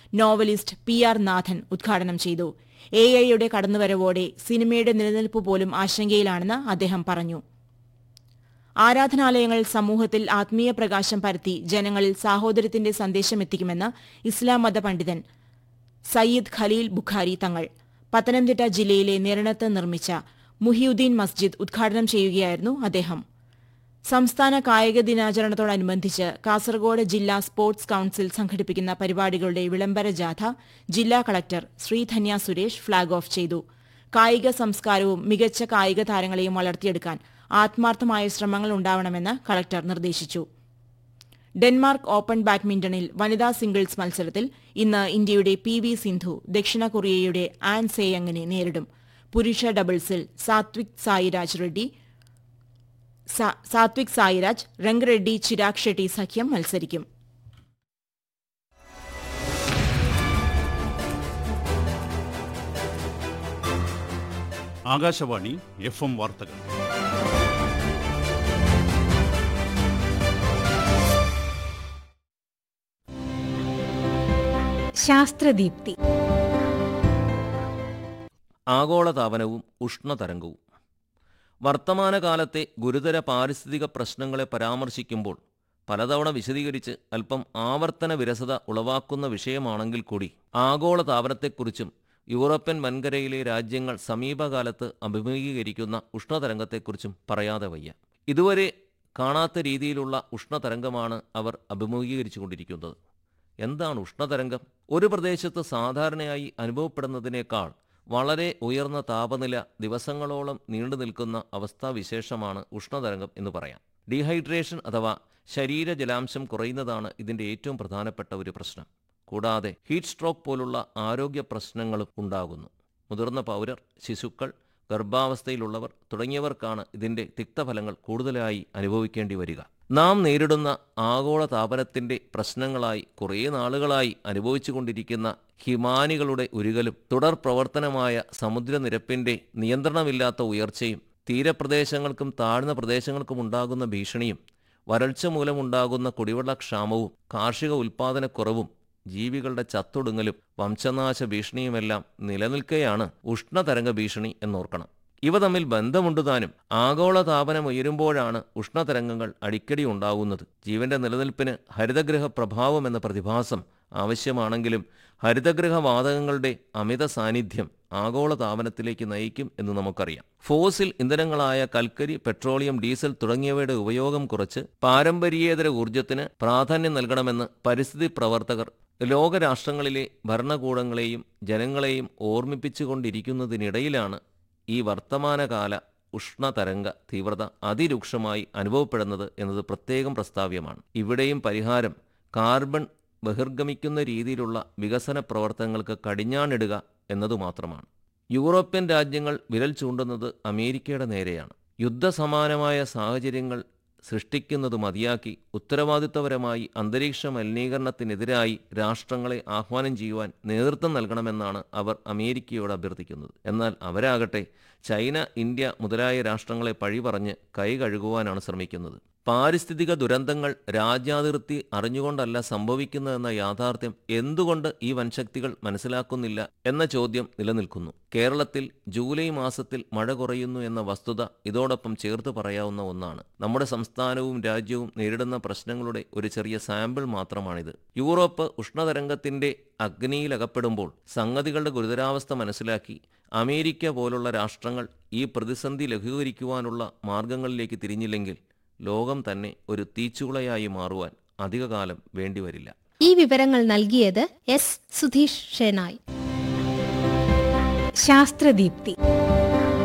novelist P R നാഥൻ ഉദ്ഘാടനം ചെയ്തു എ ഐയുടെ കടന്നുവരവോടെ സിനിമയുടെ നിലനിൽപ്പ് പോലും ആശങ്കയിലാണെന്ന് അദ്ദേഹം പറഞ്ഞു ആരാധനാലയങ്ങൾ സമൂഹത്തിൽ ആത്മീയ പ്രകാശം പരത്തി ജനങ്ങളിൽ സാഹോദര്യത്തിന്റെ സന്ദേശമെത്തിക്കുമെന്ന് ഇസ്ലാം മത പണ്ഡിതൻ സയ്യിദ് ഖലീൽ ബുഖാരി തങ്ങൾ പത്തനംതിട്ട ജില്ലയിലെ നിരണത്ത് നിർമ്മിച്ച മുഹിയുദ്ദീൻ മസ്ജിദ് ഉദ്ഘാടനം ചെയ്യുകയായിരുന്നു അദ്ദേഹം സംസ്ഥാന കായിക ദിനാചരണത്തോടനുബന്ധിച്ച് കാസർഗോഡ് ജില്ലാ സ്പോർട്സ് കൌൺസിൽ സംഘടിപ്പിക്കുന്ന പരിപാടികളുടെ വിളംബര ജാഥ ജില്ലാ collector Sreedhanya Suresh flag off ചെയ്തു കായിക സംസ്കാരവും മികച്ച കായിക താരങ്ങളെയും വളർത്തിയെടുക്കാൻ ആത്മാർത്ഥമായ ശ്രമങ്ങൾ ഉണ്ടാവണമെന്ന് കളക്ടർ നിർദ്ദേശിച്ചു ഡെൻമാർക്ക് ഓപ്പൺ ബാഡ്മിന്റണിൽ വനിതാ സിംഗിൾസ് മത്സരത്തിൽ ഇന്ന് ഇന്ത്യയുടെ പി വി സിന്ധു ദക്ഷിണ കൊറിയയുടെ ആൻ സേയങ്ങിനെ നേരിടും പുരുഷ ഡബിൾസിൽ സാത്വിക് സായിരാജ് റെഡ്ഡി സാ- സാത്വിക് സായിരാജ് രംഗ് റെഡ്ഡി ചിരാഗ് ഷെട്ടി സഖ്യം മത്സരിക്കും ആകാശവാണി എഫ് എം വാർത്തകൾ ശാസ്ത്രദീപ്തി ആഗോളതാപനവും ഉഷ്ണതരംഗവും വർത്തമാനകാലത്തെ ഗുരുതര പാരിസ്ഥിതിക പ്രശ്നങ്ങളെ പരാമർശിക്കുമ്പോൾ പലതവണ വിശദീകരിച്ച് അല്പം ആവർത്തന വിരസത ഉളവാക്കുന്ന വിഷയമാണെങ്കിൽ കൂടി ആഗോളതാപനത്തെക്കുറിച്ചും യൂറോപ്യൻ വൻകരയിലെ രാജ്യങ്ങൾ സമീപകാലത്ത് അഭിമുഖീകരിക്കുന്ന ഉഷ്ണതരംഗത്തെക്കുറിച്ചും പറയാതെ വയ്യ ഇതുവരെ കാണാത്ത രീതിയിലുള്ള ഉഷ്ണതരംഗമാണ് അവർ അഭിമുഖീകരിച്ചുകൊണ്ടിരിക്കുന്നത് എന്താണ് ഉഷ്ണതരംഗം ഒരു പ്രദേശത്ത് സാധാരണയായി അനുഭവപ്പെടുന്നതിനേക്കാൾ വളരെ ഉയർന്ന താപനില ദിവസങ്ങളോളം നീണ്ടു നിൽക്കുന്ന അവസ്ഥാവിശേഷമാണ് ഉഷ്ണതരംഗം എന്ന് പറയാം ഡീഹൈഡ്രേഷൻ അഥവാ ശരീര ജലാംശം കുറയുന്നതാണ് ഇതിൻ്റെ ഏറ്റവും പ്രധാനപ്പെട്ട ഒരു പ്രശ്നം കൂടാതെ ഹീറ്റ് സ്ട്രോക്ക് പോലുള്ള ആരോഗ്യ പ്രശ്നങ്ങളും ഉണ്ടാകുന്നു മുതിർന്ന പൗരർ ശിശുക്കൾ ഗർഭാവസ്ഥയിലുള്ളവർ തുടങ്ങിയവർക്കാണ് ഇതിൻ്റെ തിക്തഫലങ്ങൾ കൂടുതലായി അനുഭവിക്കേണ്ടി വരിക നാം നേരിടുന്ന ആഗോള താപനത്തിൻ്റെ പ്രശ്നങ്ങളായി കുറേ നാളുകളായി അനുഭവിച്ചുകൊണ്ടിരിക്കുന്ന ഹിമാനികളുടെ ഉരുകലും തുടർ പ്രവർത്തനമായ സമുദ്രനിരപ്പിൻ്റെ നിയന്ത്രണമില്ലാത്ത ഉയർച്ചയും തീരപ്രദേശങ്ങൾക്കും താഴ്ന്ന പ്രദേശങ്ങൾക്കും ഉണ്ടാകുന്ന ഭീഷണിയും വരൾച്ച മൂലമുണ്ടാകുന്ന കുടിവെള്ളക്ഷാമവും കാർഷിക ഉൽപ്പാദനക്കുറവും ജീവികളുടെ ചത്തൊടുങ്ങലും വംശനാശ ഭീഷണിയുമെല്ലാം നിലനിൽക്കെയാണ് ഉഷ്ണതരംഗ ഭീഷണി എന്നോർക്കണം ഇവ തമ്മിൽ ബന്ധമുണ്ട് താനും ആഗോള താപനം ഉയരുമ്പോഴാണ് ഉഷ്ണതരംഗങ്ങൾ അടിക്കടി ഉണ്ടാകുന്നത് ജീവന്റെ നിലനിൽപ്പിന് ഹരിതഗ്രഹ പ്രഭാവം എന്ന പ്രതിഭാസം ആവശ്യമാണെങ്കിലും ഹരിതഗ്രഹ വാതകങ്ങളുടെ അമിത സാന്നിധ്യം ആഗോള താപനത്തിലേക്ക് നയിക്കും എന്ന് നമുക്കറിയാം ഫോസിൽ ഇന്ധനങ്ങളായ കൽക്കരി പെട്രോളിയം ഡീസൽ തുടങ്ങിയവയുടെ ഉപയോഗം കുറച്ച് പാരമ്പര്യേതര ഊർജ്ജത്തിന് പ്രാധാന്യം നൽകണമെന്ന് പരിസ്ഥിതി പ്രവർത്തകർ ലോകരാഷ്ട്രങ്ങളിലെ ഭരണകൂടങ്ങളെയും ജനങ്ങളെയും ഓർമ്മിപ്പിച്ചുകൊണ്ടിരിക്കുന്നതിനിടയിലാണ് ഈ വർത്തമാനകാല ഉഷ്ണതരംഗ തീവ്രത അതിരൂക്ഷമായി അനുഭവപ്പെടുന്നത് എന്നത് പ്രത്യേകം പ്രസ്താവ്യമാണ് ഇവിടെയും പരിഹാരം കാർബൺ ബഹിർഗമിക്കുന്ന രീതിയിലുള്ള വികസന പ്രവർത്തനങ്ങൾക്ക് കടിഞ്ഞാണിടുക എന്നതു മാത്രമാണ് യൂറോപ്യൻ രാജ്യങ്ങൾ വിരൽ ചൂണ്ടുന്നത് അമേരിക്കയുടെ നേരെയാണ് യുദ്ധസമാനമായ സാഹചര്യങ്ങൾ സൃഷ്ടിക്കുന്നത് മതിയാക്കി ഉത്തരവാദിത്വപരമായി അന്തരീക്ഷ മലിനീകരണത്തിനെതിരായി രാഷ്ട്രങ്ങളെ ആഹ്വാനം ചെയ്യുവാൻ നേതൃത്വം നൽകണമെന്നാണ് അവർ അമേരിക്കയോട് അഭ്യർത്ഥിക്കുന്നത് എന്നാൽ അവരാകട്ടെ ചൈന ഇന്ത്യ മുതലായ രാഷ്ട്രങ്ങളെ പഴി പറഞ്ഞ് കൈ കഴുകുവാനാണ് ശ്രമിക്കുന്നത് പാരിസ്ഥിതിക ദുരന്തങ്ങൾ രാജ്യാതിർത്തി അറിഞ്ഞുകൊണ്ടല്ല സംഭവിക്കുന്നതെന്ന യാഥാർത്ഥ്യം എന്തുകൊണ്ട് ഈ വൻശക്തികൾ മനസ്സിലാക്കുന്നില്ല എന്ന ചോദ്യം നിലനിൽക്കുന്നു കേരളത്തിൽ ജൂലൈ മാസത്തിൽ മഴ കുറയുന്നു എന്ന വസ്തുത ഇതോടൊപ്പം ചേർത്ത് പറയാവുന്ന ഒന്നാണ് നമ്മുടെ സംസ്ഥാനവും രാജ്യവും നേരിടുന്ന പ്രശ്നങ്ങളുടെ ഒരു ചെറിയ സാമ്പിൾ മാത്രമാണിത് യൂറോപ്പ് ഉഷ്ണതരംഗത്തിന്റെ അഗ്നിയിലകപ്പെടുമ്പോൾ സംഗതികളുടെ ഗുരുതരാവസ്ഥ മനസ്സിലാക്കി അമേരിക്ക പോലുള്ള രാഷ്ട്രങ്ങൾ ഈ പ്രതിസന്ധി ലഘൂകരിക്കുവാനുള്ള മാർഗങ്ങളിലേക്ക് തിരിഞ്ഞില്ലെങ്കിൽ ലോകം തന്നെ ഒരു തീച്ചുളയായി മാറുവാൻ അധികകാലം വേണ്ടിവരില്ല ഈ വിവരങ്ങൾ നൽകിയത് എസ് സുധീഷ് ഷെനായ് ശാസ്ത്രദീപ്തി